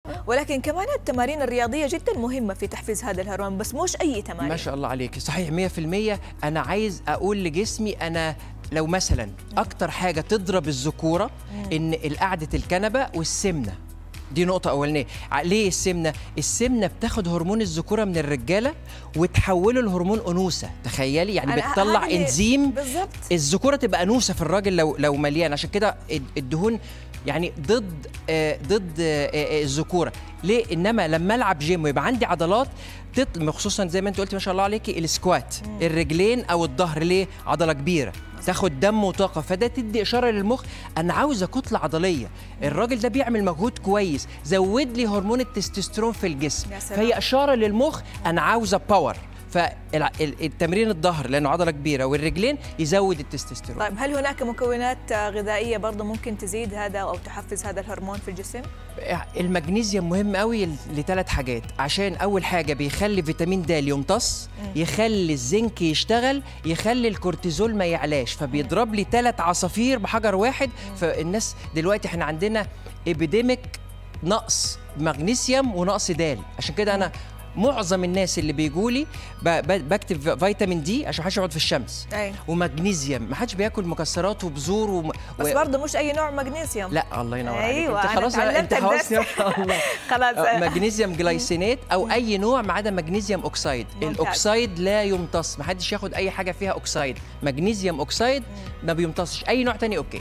ولكن كمان التمارين الرياضيه جدا مهمه في تحفيز هذا الهرمون بس مش اي تمارين ما شاء الله عليك صحيح 100% انا عايز اقول لجسمي انا لو مثلا اكتر حاجه تضرب الذكوره ان قعده الكنبه والسمنه دي نقطة أولانية ع- ليه السمنة؟ السمنة بتاخد هرمون الذكورة من الرجالة وتحوله لهرمون أنوثة تخيلي يعني أنا- بتطلع هذا اللي- إنزيم بالضبط الذكوره تبقى انوثه في الراجل لو لو مليان عشان كده الد- الدهون يعني ضد آه، ضد آه، آه، الذكوره ليه انما لما العب جيم ويبقى عندي عضلات تطل خصوصا زي ما انت قلتي ما شاء الله عليكي السكوات الرجلين او الظهر ليه عضله كبيره تاخد دم وطاقه فده تدي اشاره للمخ انا عاوزه كتله عضليه الراجل ده بيعمل مجهود كويس زود لي هرمون التستوستيرون في الجسم يا سلام. فهي اشاره للمخ انا عاوزه باور فالتمرين الظهر لانه عضله كبيره والرجلين يزود التستوستيرون طيب هل هناك مكونات آه، غذائيه برضه ممكن تزيد هذا او تحفز هذا الهرمون في الجسم المغنيسيوم مهم قوي لثلاث حاجات عشان اول حاجه بيخلي فيتامين د يمتص يخلي الزنك يشتغل يخلي الكورتيزول ما يعلاش فبيضرب لي ثلاث عصافير بحجر واحد فالناس دلوقتي احنا عندنا ابيديميك نقص مغنيسيوم ونقص د عشان كده انا معظم الناس اللي بيجوا لي بكتب فيتامين دي عشان محدش يقعد في الشمس اي ومغنيسيوم ما حدش بياكل مكسرات وبذور وم... بس و... برضه مش اي نوع مغنيسيوم لا الله ينور عليك أيوة، انت أنا خلاص اتعلمت انت خلاص الدرس. يا شاء الله خلاص آه، مغنيسيوم جلايسينات او اي نوع ما عدا مغنيسيوم اوكسايد ممتاز. الاوكسايد لا يمتص ما حدش ياخد اي حاجه فيها اوكسايد مغنيسيوم اوكسايد ما بيمتصش اي نوع تاني اوكي